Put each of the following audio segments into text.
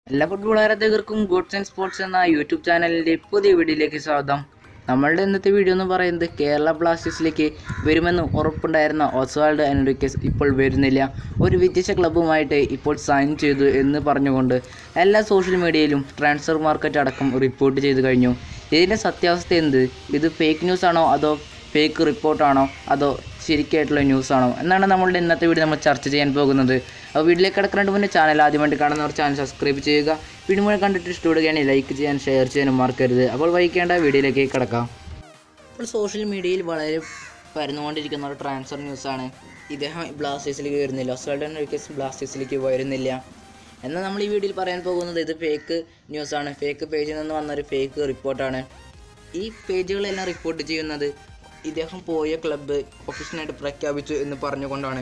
എല്ലാ ഫുട്ബോൾ ആരാധകർക്കും goods and sports എന്ന യൂട്യൂബ് ചാനലിൻ്റെ പുതിയ വീഡിയോയിലേക്ക് സ്വാഗതം നമ്മളുടെ ഇന്നത്തെ വീഡിയോ എന്ന് പറയുന്നത് കേരള ബ്ലാസ്റ്റേഴ്സിലേക്ക് വരുമെന്ന് ഉറപ്പുണ്ടായിരുന്ന ഓസ്വാൾഡ് എൻറിക്കസ് ഇപ്പോൾ വരുന്നില്ല ഒരു വ്യത്യസ്ത ക്ലബ്ബുമായിട്ട് ഇപ്പോൾ സൈൻ ചെയ്തു എന്ന് പറഞ്ഞുകൊണ്ട് എല്ലാ സോഷ്യൽ മീഡിയയിലും ട്രാൻസ്ഫർ മാർക്കറ്റ് അടക്കം റിപ്പോർട്ട് ചെയ്തു കഴിഞ്ഞു ഇതിൻ്റെ സത്യാവസ്ഥ എന്ത് ഇത് ഫേക്ക് ന്യൂസ് ആണോ അതോ ഫേക്ക് റിപ്പോർട്ടാണോ അതോ ശരിക്കായിട്ടുള്ള ന്യൂസ് ആണോ എന്നാണ് നമ്മളുടെ ഇന്നത്തെ വീഡിയോ നമ്മൾ ചർച്ച ചെയ്യാൻ പോകുന്നത് അപ്പോൾ വീട്ടിലേക്ക് കിടക്കുന്നതിന് മുന്നേ ചാനൽ ആദ്യമായിട്ട് കാണുന്നവർ ചാനൽ സബ്സ്ക്രൈബ് ചെയ്യുക വീഡിയോ മുഴുവൻ കണ്ടിട്ട് ഇഷ്ടപ്പെടുകയാണെങ്കിൽ ലൈക്ക് ചെയ്യാൻ ഷെയർ ചെയ്യാനും മറക്കരുത് അപ്പോൾ വഹിക്കേണ്ട വീഡിയോയിലേക്ക് കിടക്കാം ഇപ്പോൾ സോഷ്യൽ മീഡിയയിൽ വളരെ പരന്നുകൊണ്ടിരിക്കുന്ന ഒരു ട്രാൻസ്ഫർ ന്യൂസാണ് ഇദ്ദേഹം ബ്ലാസ്റ്റേഴ്സിലേക്ക് വരുന്നില്ല ഒസ്വാൾഡൻ ഒരിക്കലും ബ്ലാസ്റ്റേഴ്സിലേക്ക് വരുന്നില്ല എന്നാൽ നമ്മൾ ഈ വീഡിയോയിൽ പറയാൻ പോകുന്നത് ഇത് ഫേക്ക് ന്യൂസാണ് ഫേക്ക് പേജിൽ നിന്ന് വന്നൊരു ഫേക്ക് റിപ്പോർട്ടാണ് ഈ പേജുകളെല്ലാം റിപ്പോർട്ട് ചെയ്യുന്നത് ഇദ്ദേഹം പോയ ക്ലബ്ബ് ഒഫീഷ്യലായിട്ട് പ്രഖ്യാപിച്ചു എന്ന് പറഞ്ഞുകൊണ്ടാണ്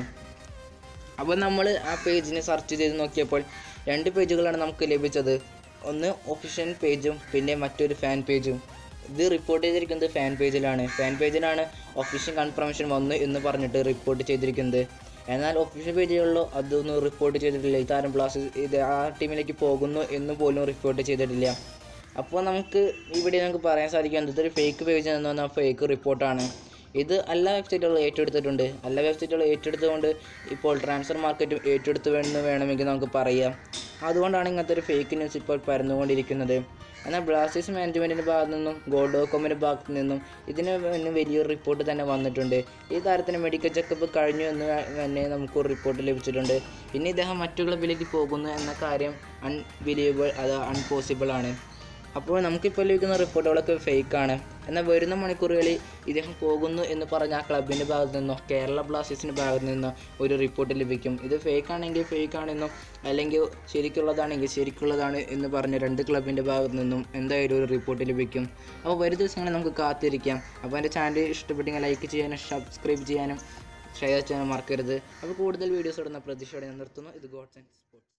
അപ്പോൾ നമ്മൾ ആ പേജിനെ സെർച്ച് ചെയ്ത് നോക്കിയപ്പോൾ രണ്ട് പേജുകളാണ് നമുക്ക് ലഭിച്ചത് ഒന്ന് ഒഫീഷ്യൽ പേജും പിന്നെ മറ്റൊരു ഫാൻ പേജും ഇത് റിപ്പോർട്ട് ചെയ്തിരിക്കുന്നത് ഫാൻ പേജിലാണ് ഫാൻ പേജിലാണ് ഒഫീഷ്യൽ കൺഫർമേഷൻ വന്നു എന്ന് പറഞ്ഞിട്ട് റിപ്പോർട്ട് ചെയ്തിരിക്കുന്നത് എന്നാൽ ഒഫീഷ്യൽ പേജുകളിലോ അതൊന്നും റിപ്പോർട്ട് ചെയ്തിട്ടില്ല ഈ താരം ബ്ലാസ്റ്റേഴ്സ് ഇത് ആ ടീമിലേക്ക് പോകുന്നു എന്ന് പോലും റിപ്പോർട്ട് ചെയ്തിട്ടില്ല അപ്പോൾ നമുക്ക് ഇവിടെ നമുക്ക് പറയാൻ സാധിക്കും ഇതൊരു ഫേക്ക് പേജ് എന്ന് പറഞ്ഞാൽ ഫേക്ക് റിപ്പോർട്ടാണ് ഇത് എല്ലാ വെബ്സൈറ്റുകളും ഏറ്റെടുത്തിട്ടുണ്ട് എല്ലാ വെബ്സൈറ്റുകളും ഏറ്റെടുത്തുകൊണ്ട് ഇപ്പോൾ ട്രാൻസ്ഫർ മാർക്കറ്റും ഏറ്റെടുത്തു എന്ന് വേണമെങ്കിൽ നമുക്ക് പറയാം അതുകൊണ്ടാണ് ഇങ്ങനത്തെ ഒരു ഫേക്ക് ന്യൂസ് ഇപ്പോൾ പരന്നുകൊണ്ടിരിക്കുന്നത് എന്നാൽ ബ്ലാസ്റ്റേഴ്സ് മാനേജ്മെൻറ്റിൻ്റെ ഭാഗത്തു നിന്നും ഗോൾഡ് ഡോക്കോമിൻ്റെ ഭാഗത്തു നിന്നും ഇതിന് പിന്നെ വലിയൊരു റിപ്പോർട്ട് തന്നെ വന്നിട്ടുണ്ട് ഈ താരത്തിന് മെഡിക്കൽ ചെക്കപ്പ് കഴിഞ്ഞു എന്ന് തന്നെ നമുക്ക് ഒരു റിപ്പോർട്ട് ലഭിച്ചിട്ടുണ്ട് പിന്നെ ഇദ്ദേഹം മറ്റു ക്ലബിലേക്ക് പോകുന്നു എന്ന കാര്യം അൺബിലീവബിൾ അത് അൺപോസിബിൾ ആണ് അപ്പോൾ നമുക്കിപ്പോൾ ലഭിക്കുന്ന റിപ്പോർട്ടുകളൊക്കെ ഫേക്കാണ് എന്നാൽ വരുന്ന മണിക്കൂറുകളിൽ ഇദ്ദേഹം പോകുന്നു എന്ന് പറഞ്ഞ ആ ക്ലബിൻ്റെ ഭാഗത്തു നിന്നോ കേരള ബ്ലാസ്റ്റേഴ്സിൻ്റെ ഭാഗത്തു നിന്നോ ഒരു റിപ്പോർട്ട് ലഭിക്കും ഇത് ഫേക്ക് ആണെങ്കിൽ ഫേക്ക് ആണെന്നും അല്ലെങ്കിൽ ശരിക്കുള്ളതാണെങ്കിൽ ശരിക്കുള്ളതാണ് എന്ന് പറഞ്ഞ രണ്ട് ക്ലബിൻ്റെ ഭാഗത്തു നിന്നും എന്തായാലും ഒരു റിപ്പോർട്ട് ലഭിക്കും അപ്പോൾ വരും ദിവസങ്ങളിൽ നമുക്ക് കാത്തിരിക്കാം അപ്പോൾ എൻ്റെ ചാനൽ ഇഷ്ടപ്പെട്ടെങ്കിൽ ലൈക്ക് ചെയ്യാനും സബ്സ്ക്രൈബ് ചെയ്യാനും ഷെയർ ചെയ്യാനും മറക്കരുത് അപ്പോൾ കൂടുതൽ വീഡിയോസ് ഇടുന്ന പ്രതീക്ഷയോടെ ഞാൻ നിർത്തുന്നു ഇത് ഗോഡ്സ് ആൻഡ് സ്പോർട്സ്